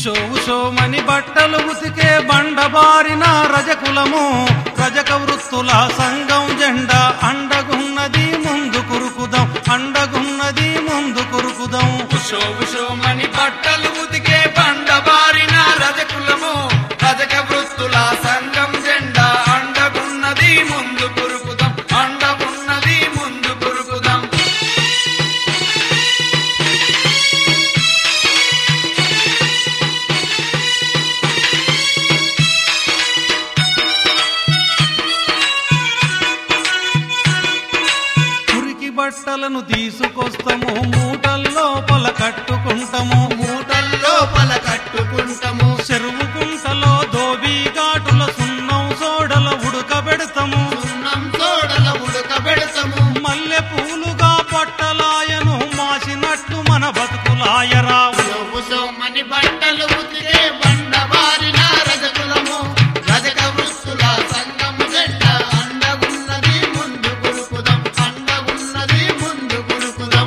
ఉషో ఉషోమని బట్టలు ఉతికే బండబారిన రజకులము రజక వృత్తుల సంఘం జెండా అండగున్నది ముందు కురుకుదాం అండగున్నది ముందు కురుకుదాం ఉషో ఉషోమని బట్టలు ఉతికే బండబారిన రజకులము రజక వృత్తుల సంఘం జెండా అండగున్నది ముందు కురుకుదాం అండగున్నది ముందు కురుకుదాం మురికి బట్టలను తీసుకొస్తాము మూటల్లో పొల కట్టుకుంటాము మూటల్లోపల కట్టుకుంటాము చెరువు కుంటలో దోబీ ఘాటుల సున్నం సోడల ఉడకబెడతాము సున్నం తోడల ఉడకబెడతాము మల్లె పూలుగా పట్టలాయను మాసినట్టు మన బతుకులాయరా ఉసోమని బట్టలు ఉతికే బండబారిన రజకులము రజక వృత్తుల సంఘం జెండా అండగున్నది ముందు కురుకుదాం అండగున్నది ముందు కురుకుదాం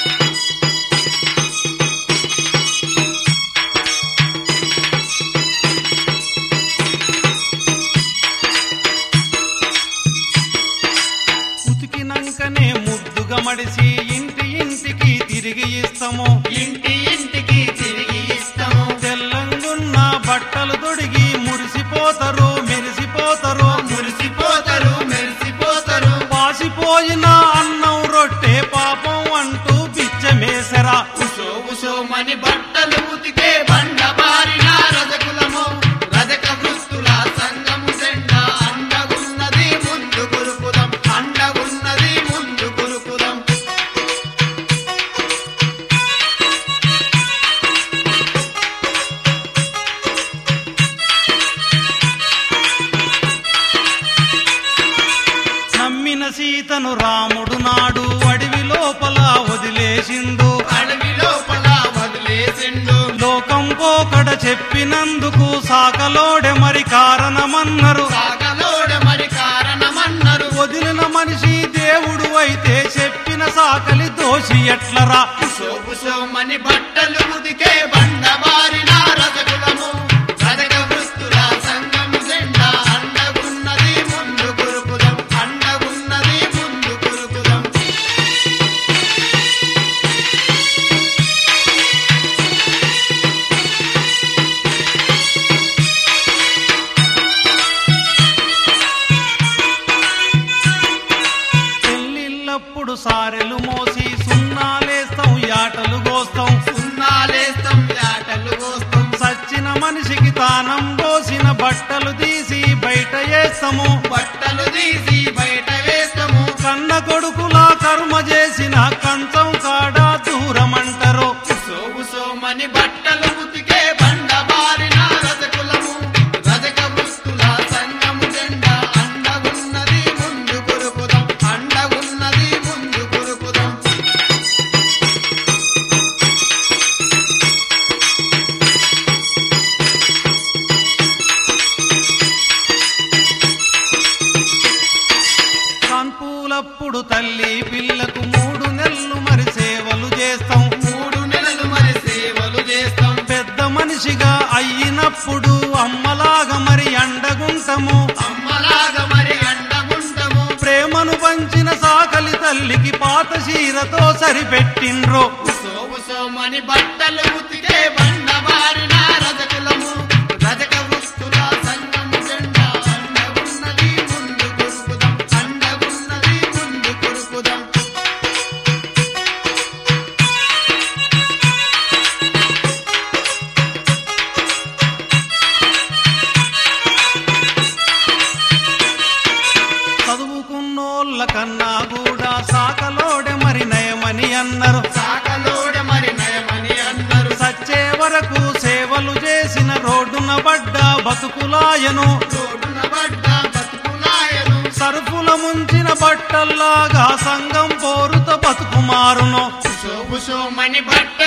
ఉతికినంకనే ముద్దుగా మడిసి ఇంటి ఇంటికి తిరిగి ఇస్తాము ఇంటి ఇంటికి తిరిగి ఇస్తాము తెల్లంగున్న బట్టలు తొడిగి మురిసిపోతారు మెరిసిపోతారు మురిసిపోతారు మెరిసిపోతారు పాసిపోయిన అన్నం రొట్టె పాపం అంటూ బిచ్చమేసరా ఉసో ఉసోమని బట్టలు ఉతికే బండబారిన రజకులము రజక వృత్తుల సంఘము జెండా అండగున్నది ముందు కురుకుదాం అండగున్నది ముందు కురుకుదాం నమ్మిన సీతను రాముడు నాడు అడవి లోపల వదిలేసిండు అడవి లోపల వదిలేసిండు లోకం పోకడ చెప్పినందుకు సాకలోడె మరి కారణమన్నారు సాగలోడ మరి కారణమన్నారు వదిలిన మనిషి దేవుడు అయితే చెప్పిన సాకలి దోషి ఎట్లరా ఉసో ఉసోమని బట్టలు ఉతికే బండబారిన రజకులము రజక వృత్తుల సంఘము జెండా అండగున్నది ముందు కురుకుదాం అండగున్నది ముందు కురుకుదాం పెళ్ళిళ్ళప్పుడు సారెలు మోసి సున్నాలేస్తాం యాటలు గోస్తాం సున్నాలేస్తాం యాటలు కోస్తాం సచ్చిన మనిషికి తానం పోసిన బట్టలు తీసి బయట వేస్తాము బట్టలు తీసి బయట వేస్తాము కన్న కొడుకులా కర్మ చేసిన కంచం కాడ దూరమంటారు ఉసో ఉసోమని బట్టలు ఉతికే బండబారిన రజకులము రజక వృత్తుల సంఘము జెండా అండగున్నది ముందు కురుకుదాం అండగున్నది ముందు కురుకుదాం కాన్పూలప్పుడు తల్లి పిల్లకు మూడు నెలలు మరి సేవలు చేస్తాం మూడు నెలలు మరి సేవలు చేస్తాం పెద్ద మనిషిగా అయినప్పుడు అమ్మలాగా మరి అండగుంటము అమ్మలాగా మరి అండగుంటము ప్రేమను పంచిన సాకలి తల్లికి పాత చీరతో సరిపెట్టిండ్రు ఉసో ఉసోమని బట్టలు ఉతికే బండబారిన రజకులము రజక వృత్తుల సంఘము జెండా అండగున్నది ముందు కురుకుదాం అండగున్నది ముందు కురుకుదాం చదువుకున్నోళ్ళ కన్నా కూడా సాకలోడె మరి నయమని అన్నారు సాకలోడ మరి నయమని అన్నారు సచ్చే వరకు సేవలు చేసిన రోడ్డున పడ్డ బతుకులాయను రోడ్డున పడ్డ బతుకులాయను సరుకుల ముంచిన బట్టల్లాగా సంఘం పోరుత బతుకుమారును ఉసో ఉసోమని బట్టలు